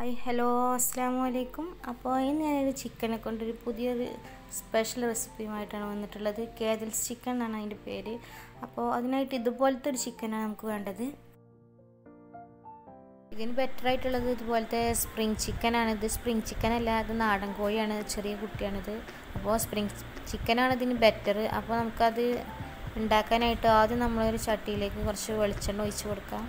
hi hello അസ്സാം വലൈക്കും അപ്പോൾ ഇന്ന് ഞാനൊരു ചിക്കനെ കൊണ്ടൊരു പുതിയൊരു സ്പെഷ്യൽ റെസിപ്പിയുമായിട്ടാണ് വന്നിട്ടുള്ളത് കേദൽസ് ചിക്കൻ എന്നാണ് അതിൻ്റെ പേര് അപ്പോൾ അതിനായിട്ട് ഇതുപോലത്തെ ഒരു ചിക്കനാണ് നമുക്ക് വേണ്ടത് ഇതിന് ബെറ്റർ ആയിട്ടുള്ളത് ഇതുപോലത്തെ സ്പ്രിങ് ചിക്കനാണ് ഇത് സ്പ്രിങ് ചിക്കൻ അല്ല ഇത് നാടൻ കോഴിയാണ് ചെറിയ കുട്ടിയാണിത് അപ്പോൾ സ്പ്രിങ് ചിക്കനാണ് ഇതിന് ബെറ്റർ അപ്പോൾ നമുക്കത് ഉണ്ടാക്കാനായിട്ട് ആദ്യം നമ്മളൊരു ചട്ടിയിലേക്ക് കുറച്ച് വെളിച്ചെണ്ണ ഒഴിച്ച് കൊടുക്കാം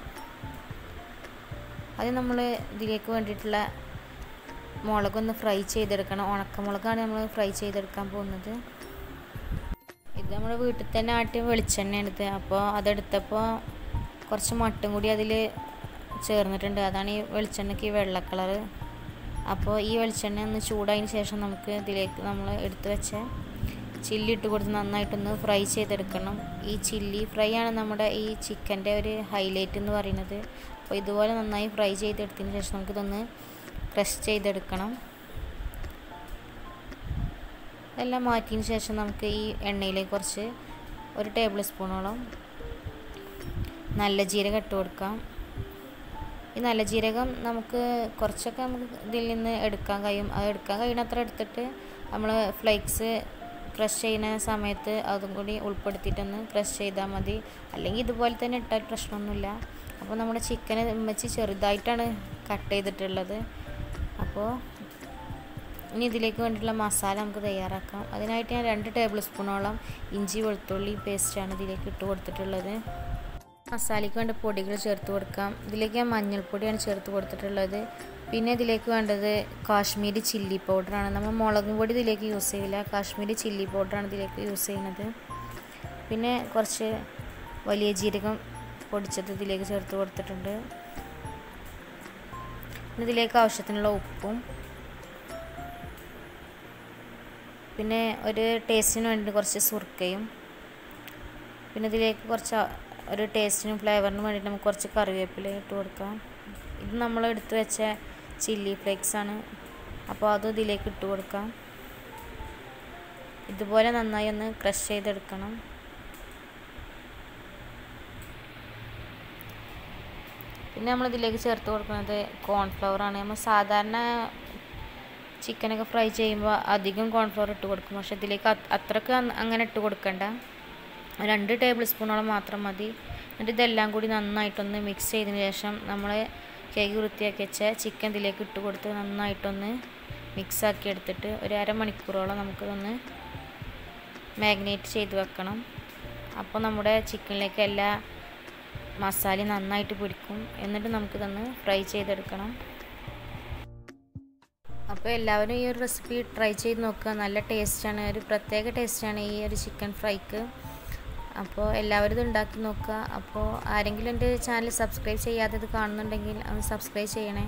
അത് നമ്മൾ ഇതിലേക്ക് വേണ്ടിയിട്ടുള്ള മുളകൊന്ന് ഫ്രൈ ചെയ്തെടുക്കണം ഉണക്കമുളകാണ് നമ്മൾ ഫ്രൈ ചെയ്തെടുക്കാൻ പോകുന്നത് ഇത് നമ്മുടെ വീട്ടിൽ തന്നെ ആട്ടിയ വെളിച്ചെണ്ണയാണിത് അപ്പോൾ അതെടുത്തപ്പോൾ കുറച്ച് മട്ടും കൂടി അതിൽ ചേർന്നിട്ടുണ്ട് അതാണ് ഈ വെളിച്ചെണ്ണയ്ക്ക് ഈ വെള്ള കളറ് അപ്പോൾ ഈ വെളിച്ചെണ്ണ ഒന്ന് ചൂടായതിന് ശേഷം നമുക്ക് ഇതിലേക്ക് നമ്മൾ എടുത്തു വെച്ച ചില്ലി ഇട്ട് കൊടുത്ത് നന്നായിട്ടൊന്ന് ഫ്രൈ ചെയ്തെടുക്കണം ഈ ചില്ലി ഫ്രൈ ആണ് നമ്മുടെ ഈ ചിക്കൻ്റെ ഒരു ഹൈലൈറ്റ് എന്ന് പറയുന്നത് അപ്പോൾ ഇതുപോലെ നന്നായി ഫ്രൈ ചെയ്തെടുത്തതിന് ശേഷം നമുക്കിതൊന്ന് ക്രഷ് ചെയ്തെടുക്കണം ഇതെല്ലാം മാറ്റിയതിന് ശേഷം നമുക്ക് ഈ എണ്ണയിലേക്ക് കുറച്ച് ഒരു ടേബിൾ സ്പൂണോളം നല്ല ജീരകം ഇട്ട് കൊടുക്കാം ഈ നല്ല ജീരകം നമുക്ക് കുറച്ചൊക്കെ നമുക്ക് ഇതിൽ നിന്ന് എടുക്കാൻ കഴിയും അത് എടുക്കാൻ കഴിയുന്നത്ര എടുത്തിട്ട് നമ്മൾ ഫ്ലേക്സ് ക്രഷ് ചെയ്യുന്ന സമയത്ത് അതും കൂടി ഉൾപ്പെടുത്തിയിട്ടൊന്ന് ക്രഷ് ചെയ്താൽ മതി അല്ലെങ്കിൽ ഇതുപോലെ തന്നെ ഇട്ടാൽ പ്രശ്നമൊന്നുമില്ല അപ്പോൾ നമ്മുടെ ചിക്കന് വെച്ച് ചെറുതായിട്ടാണ് കട്ട് ചെയ്തിട്ടുള്ളത് അപ്പോൾ ഇനി ഇതിലേക്ക് വേണ്ടിയിട്ടുള്ള മസാല നമുക്ക് തയ്യാറാക്കാം അതിനായിട്ട് ഞാൻ രണ്ട് ടേബിൾ സ്പൂണോളം ഇഞ്ചി വെളുത്തുള്ളി പേസ്റ്റാണ് ഇതിലേക്ക് ഇട്ട് കൊടുത്തിട്ടുള്ളത് മസാലയ്ക്ക് വേണ്ട പൊടികൾ ചേർത്ത് കൊടുക്കാം ഇതിലേക്ക് ഞാൻ മഞ്ഞൾപ്പൊടിയാണ് ചേർത്ത് കൊടുത്തിട്ടുള്ളത് പിന്നെ ഇതിലേക്ക് വേണ്ടത് കാശ്മീരി ചില്ലി പൗഡറാണ് നമ്മൾ മുളകും പൊടി ഇതിലേക്ക് യൂസ് ചെയ്യില്ല കാശ്മീരി ചില്ലി പൗഡറാണ് ഇതിലേക്ക് യൂസ് ചെയ്യുന്നത് പിന്നെ കുറച്ച് വലിയ ജീരകം പൊടിച്ചത് ഇതിലേക്ക് ചേർത്ത് കൊടുത്തിട്ടുണ്ട് പിന്നെ ഇതിലേക്ക് ആവശ്യത്തിനുള്ള ഉപ്പും പിന്നെ ഒരു ടേസ്റ്റിന് വേണ്ടി കുറച്ച് സുർക്കയും പിന്നെ ഇതിലേക്ക് കുറച്ച് ഒരു ടേസ്റ്റിനും ഫ്ലേവറിനും വേണ്ടിയിട്ട് നമുക്ക് കുറച്ച് കറിവേപ്പില ഇട്ട് കൊടുക്കാം ഇത് നമ്മൾ എടുത്തു വെച്ച ചില്ലി ഫ്ലേക്സ് ആണ് അപ്പോൾ അതും ഇതിലേക്ക് ഇട്ട് കൊടുക്കാം ഇതുപോലെ നന്നായി ഒന്ന് ക്രഷ് ചെയ്തെടുക്കണം പിന്നെ നമ്മൾ ഇതിലേക്ക് ചേർത്ത് കൊടുക്കുന്നത് കോൺഫ്ലവർ ആണ് നമ്മൾ സാധാരണ ചിക്കനൊക്കെ ഫ്രൈ ചെയ്യുമ്പോൾ അധികം കോൺഫ്ലവർ ഇട്ട് കൊടുക്കും പക്ഷേ ഇതിലേക്ക് അത്രക്ക് അങ്ങനെ ഇട്ട് കൊടുക്കണ്ട രണ്ട് ടേബിൾ സ്പൂണോളം മാത്രം മതി എന്നിട്ട് ഇതെല്ലാം കൂടി നന്നായിട്ടൊന്ന് മിക്സ് ചെയ്തതിന് ശേഷം നമ്മൾ കേക്ക് വൃത്തിയാക്കി വെച്ച ചിക്കൻ ഇതിലേക്ക് ഇട്ട് കൊടുത്ത് നന്നായിട്ടൊന്ന് മിക്സാക്കി എടുത്തിട്ട് ഒരു അരമണിക്കൂറോളം നമുക്കിതൊന്ന് മാഗ്നേറ്റ് ചെയ്ത് വെക്കണം അപ്പോൾ നമ്മുടെ ചിക്കനിലേക്ക് എല്ലാ മസാലയും നന്നായിട്ട് പിടിക്കും എന്നിട്ട് നമുക്കിതൊന്ന് ഫ്രൈ ചെയ്തെടുക്കണം അപ്പോൾ എല്ലാവരും ഈ ഒരു റെസിപ്പി ട്രൈ ചെയ്ത് നോക്കുക നല്ല ടേസ്റ്റാണ് ഒരു പ്രത്യേക ടേസ്റ്റാണ് ഈ ഒരു ചിക്കൻ ഫ്രൈക്ക് അപ്പോൾ എല്ലാവരും ഇത് ഉണ്ടാക്കി നോക്കുക അപ്പോൾ ആരെങ്കിലും എൻ്റെ ചാനൽ സബ്സ്ക്രൈബ് ചെയ്യാതെ ഇത് കാണുന്നുണ്ടെങ്കിൽ ഒന്ന് സബ്സ്ക്രൈബ് ചെയ്യണേ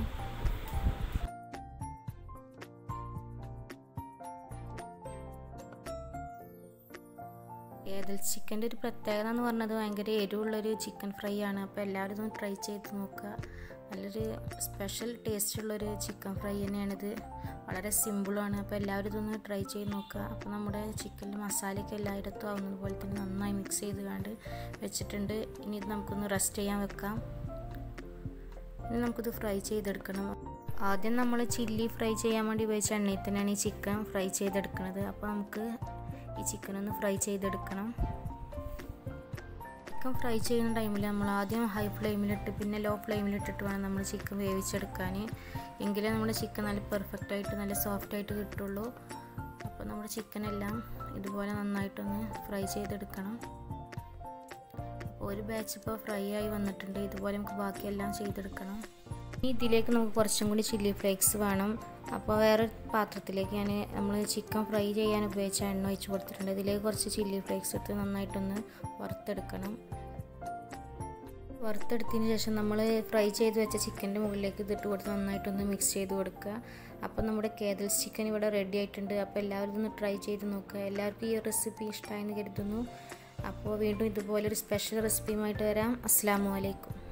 ഏതൽ ചിക്കൻ്റെ ഒരു പ്രത്യേകത എന്ന് പറഞ്ഞത് ഭയങ്കര എരിവുള്ളൊരു ചിക്കൻ ഫ്രൈ ആണ് അപ്പോൾ എല്ലാവരും ഇതൊന്ന് ട്രൈ ചെയ്ത് നോക്കുക നല്ലൊരു സ്പെഷ്യൽ ടേസ്റ്റുള്ളൊരു ചിക്കൻ ഫ്രൈ തന്നെയാണിത് വളരെ സിമ്പിളാണ് അപ്പോൾ എല്ലാവരും ഇതൊന്ന് ട്രൈ ചെയ്ത് നോക്കുക അപ്പോൾ നമ്മുടെ ചിക്കനിൽ മസാലയൊക്കെ എല്ലായിടത്തും ആവുന്നത് പോലെ തന്നെ നന്നായി മിക്സ് ചെയ്ത് കണ്ട് വെച്ചിട്ടുണ്ട് ഇനി ഇത് നമുക്കൊന്ന് റെസ്റ്റ് ചെയ്യാൻ വെക്കാം ഇനി നമുക്കിത് ഫ്രൈ ചെയ്തെടുക്കണം ആദ്യം നമ്മൾ ചില്ലി ഫ്രൈ ചെയ്യാൻ വേണ്ടി ഉപയോഗിച്ച എണ്ണയിൽ തന്നെയാണ് ഈ ചിക്കൻ ഫ്രൈ ചെയ്തെടുക്കുന്നത് അപ്പോൾ നമുക്ക് ഈ ചിക്കൻ ഒന്ന് ഫ്രൈ ചെയ്തെടുക്കണം ചിക്കൻ ഫ്രൈ ചെയ്യുന്ന ടൈമിൽ നമ്മൾ ആദ്യം ഹൈ ഫ്ലെയിമിലിട്ട് പിന്നെ ലോ ഫ്ലെയിമിലിട്ടിട്ട് വേണം നമ്മൾ ചിക്കൻ വേവിച്ചെടുക്കാൻ എങ്കിലേ നമ്മുടെ ചിക്കൻ നല്ല പെർഫെക്റ്റ് ആയിട്ട് നല്ല സോഫ്റ്റ് ആയിട്ട് കിട്ടുള്ളൂ അപ്പോൾ നമ്മുടെ ചിക്കൻ എല്ലാം ഇതുപോലെ നന്നായിട്ടൊന്ന് ഫ്രൈ ചെയ്തെടുക്കണം ഒരു ബാച്ച് ഇപ്പോൾ ഫ്രൈ ആയി വന്നിട്ടുണ്ട് ഇതുപോലെ നമുക്ക് ബാക്കിയെല്ലാം ചെയ്തെടുക്കണം ഇനി ഇതിലേക്ക് നമുക്ക് കുറച്ചും കൂടി ചില്ലി ഫ്ലേക്സ് വേണം അപ്പോൾ വേറെ പാത്രത്തിലേക്ക് ഞാൻ നമ്മൾ ചിക്കൻ ഫ്രൈ ചെയ്യാൻ ഉപയോഗിച്ച എണ്ണ ഒഴിച്ച് കൊടുത്തിട്ടുണ്ട് ഇതിലേക്ക് കുറച്ച് ചില്ലി ഫ്ലേക്സ് ഇട്ട് നന്നായിട്ടൊന്ന് വറുത്തെടുക്കണം വറുത്തെടുത്തതിന് ശേഷം നമ്മൾ ഫ്രൈ ചെയ്ത് വെച്ച ചിക്കൻ്റെ മുകളിലേക്ക് ഇതിട്ട് കൊടുത്ത് നന്നായിട്ടൊന്ന് മിക്സ് ചെയ്ത് കൊടുക്കുക അപ്പോൾ നമ്മുടെ കേദൽസ് ചിക്കൻ ഇവിടെ റെഡി ആയിട്ടുണ്ട് അപ്പോൾ എല്ലാവരും ഒന്ന് ട്രൈ ചെയ്ത് നോക്കുക എല്ലാവർക്കും ഈ റെസിപ്പി ഇഷ്ടമായെന്ന് കരുതുന്നു അപ്പോൾ വീണ്ടും ഇതുപോലൊരു സ്പെഷ്യൽ റെസിപ്പിയുമായിട്ട് വരാം അസ്സാം വലൈക്കും